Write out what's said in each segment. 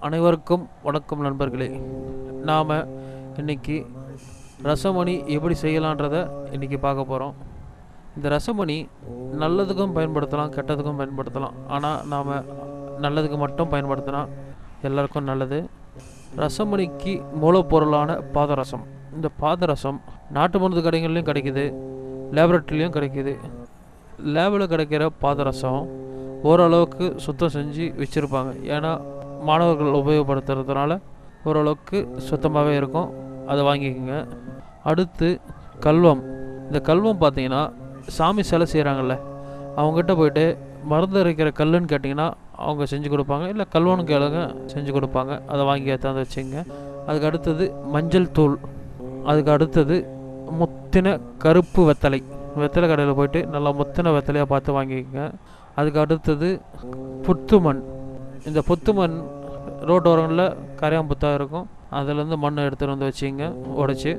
அனைவருக்கும் வணக்கம் நண்பர்களே நாம் இன்னைக்கு ரசமணி எப்படி செய்யலான்றத இன்னைக்கு பார்க்க போகிறோம் இந்த ரசமணி நல்லதுக்கும் பயன்படுத்தலாம் கெட்டதுக்கும் பயன்படுத்தலாம் ஆனால் நாம் நல்லதுக்கு மட்டும் பயன்படுத்தினா எல்லாருக்கும் நல்லது ரசமணிக்கு மூலப்பொருளான பாதரசம் இந்த பாதரசம் நாட்டு மருந்து கடைகள்லையும் கிடைக்குது லேபரேட்டரிலையும் கிடைக்குது லேபில் கிடைக்கிற பாதரசம் ஓரளவுக்கு சுத்தம் செஞ்சு வச்சுருப்பாங்க ஏன்னா மாணவர்கள் உபயோகப்படுத்துறதுனால ஓரளவுக்கு சுத்தமாகவே இருக்கும் அதை வாங்கிக்கோங்க அடுத்து கல்வம் இந்த கல்வம் பார்த்தீங்கன்னா சாமி சிலை செய்கிறாங்கல்ல அவங்ககிட்ட போயிட்டு மருந்து அரைக்கிற கல்லுன்னு கேட்டிங்கன்னா அவங்க செஞ்சு கொடுப்பாங்க இல்லை கல்வனு கேளுங்க செஞ்சு கொடுப்பாங்க அதை வாங்கி எடுத்தாந்து வச்சுங்க அதுக்கு அடுத்தது மஞ்சள் தூள் அதுக்கு அடுத்தது முத்தின கருப்பு வெத்தலை வெத்தலை கடையில் போயிட்டு நல்லா முத்தின வெத்தலையாக பார்த்து வாங்கிக்கோங்க அதுக்கு அடுத்தது புத்து மண் இந்த புத்து மண் ரோட்டோரங்களில் கரையாம்புத்தாக இருக்கும் அதுலேருந்து மண் எடுத்துகிட்டு வந்து வச்சிங்க உடச்சி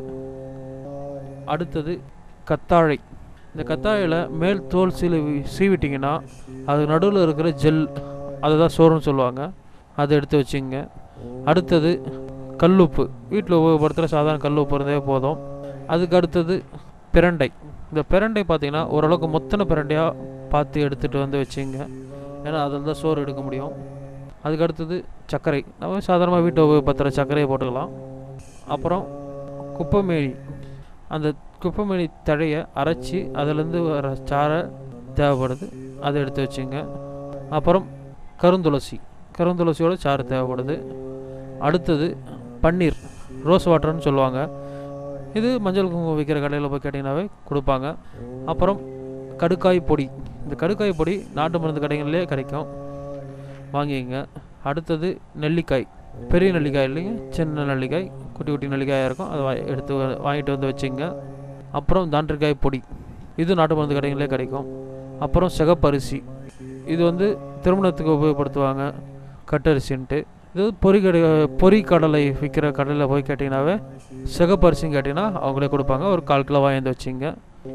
அடுத்தது கத்தாழை இந்த கத்தாழையில் மேல் தோல் சீவி சீவிட்டிங்கன்னா அது நடுவில் இருக்கிற ஜெல் அதை தான் சோறுன்னு சொல்லுவாங்க அதை எடுத்து வச்சுங்க அடுத்தது கல்லுப்பு வீட்டில் உபயோகப்படுத்துகிற சாதாரண கல்லுப்பு இருந்தே போதும் அதுக்கு அடுத்தது பிரண்டை இந்த பிரண்டை பார்த்தீங்கன்னா ஓரளவுக்கு மொத்தன பிரண்டையாக பார்த்து எடுத்துகிட்டு வந்து வச்சுங்க ஏன்னா அதில் தான் சோறு எடுக்க முடியும் அதுக்கு அடுத்தது சர்க்கரை நம்ம சாதாரணமாக வீட்டில் உபயோகப்படுத்துகிற சர்க்கரையை போட்டுக்கலாம் அப்புறம் குப்பைமேனி அந்த குப்பைமேனி தழையை அரைச்சி அதுலேருந்து வர சாறை தேவைப்படுது அதை எடுத்து வச்சுங்க அப்புறம் கருந்துளசி கருந்துளசியோட சாறு தேவைப்படுது அடுத்தது பன்னீர் ரோஸ் வாட்டர்னு சொல்லுவாங்க இது மஞ்சள் குங்குமம் விற்கிற கடையில் போய் கேட்டிங்கனாவே கொடுப்பாங்க அப்புறம் கடுக்காய் பொடி இந்த கடுக்காய் பொடி நாட்டு மருந்து கடைகள்லேயே கிடைக்கும் வாங்கிக்கங்க அடுத்தது நெல்லிக்காய் பெரிய நெல்லிக்காய் இல்லைங்க சின்ன நெல்லிக்காய் குட்டி குட்டி நெல்லிக்காயாக இருக்கும் அதை வா எடுத்து வ- வாங்கிட்டு வந்து வச்சுங்க அப்புறம் தாண்டிக்காய் பொடி இது நாட்டு மருந்து கடைகளே கிடைக்கும் அப்புறம் சிகப்பரிசி இது வந்து திருமணத்துக்கு உபயோகப்படுத்துவாங்க கட்டரிசின்ட்டு இது பொறி கடை பொறி கடலை விற்கிற கடையில் போய் கேட்டிங்கனாவே சிகப்பரிசின்னு கேட்டிங்கன்னா அவங்களே கொடுப்பாங்க ஒரு கால் கிலோ வாங்கி வச்சுங்க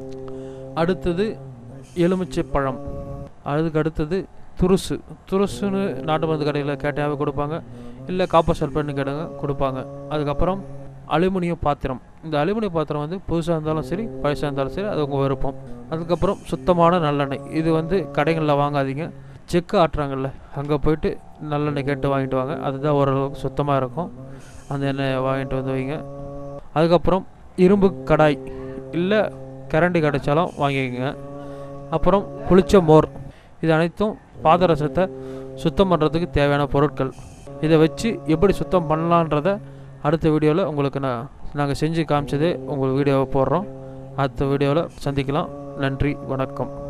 அடுத்தது எலுமிச்சை பழம் அதுக்கு அடுத்தது துருசு துருசுன்னு நாட்டு மருந்து கடையில் கேட்டாவே கொடுப்பாங்க இல்லை காப்பர் சல்பேட்னு கேட்டாங்க கொடுப்பாங்க அதுக்கப்புறம் அலுமினியம் பாத்திரம் இந்த அலுமினிய பாத்திரம் வந்து புதுசாக இருந்தாலும் சரி பழசாக இருந்தாலும் சரி அது உங்கள் விருப்பம் அதுக்கப்புறம் சுத்தமான நல்லெண்ணெய் இது வந்து கடைகளில் வாங்காதீங்க செக்கு ஆட்டுறாங்கல்ல அங்கே போயிட்டு நல்லெண்ணெய் கேட்டு வாங்கிட்டு வாங்க அதுதான் ஓரளவுக்கு சுத்தமாக இருக்கும் அந்த எண்ணெயை வாங்கிட்டு வந்து வைங்க அதுக்கப்புறம் இரும்பு கடாய் இல்லை கரண்டி கிடைச்சாலும் வாங்கிக்கோங்க அப்புறம் புளிச்ச மோர் இது அனைத்தும் பாதரசத்தை சுத்தம் பண்ணுறதுக்கு தேவையான பொருட்கள் இதை வச்சு எப்படி சுத்தம் பண்ணலான்றத அடுத்த வீடியோவில் உங்களுக்கு நான் நாங்கள் செஞ்சு காமிச்சதே உங்களுக்கு வீடியோவை போடுறோம் அடுத்த வீடியோவில் சந்திக்கலாம் நன்றி வணக்கம்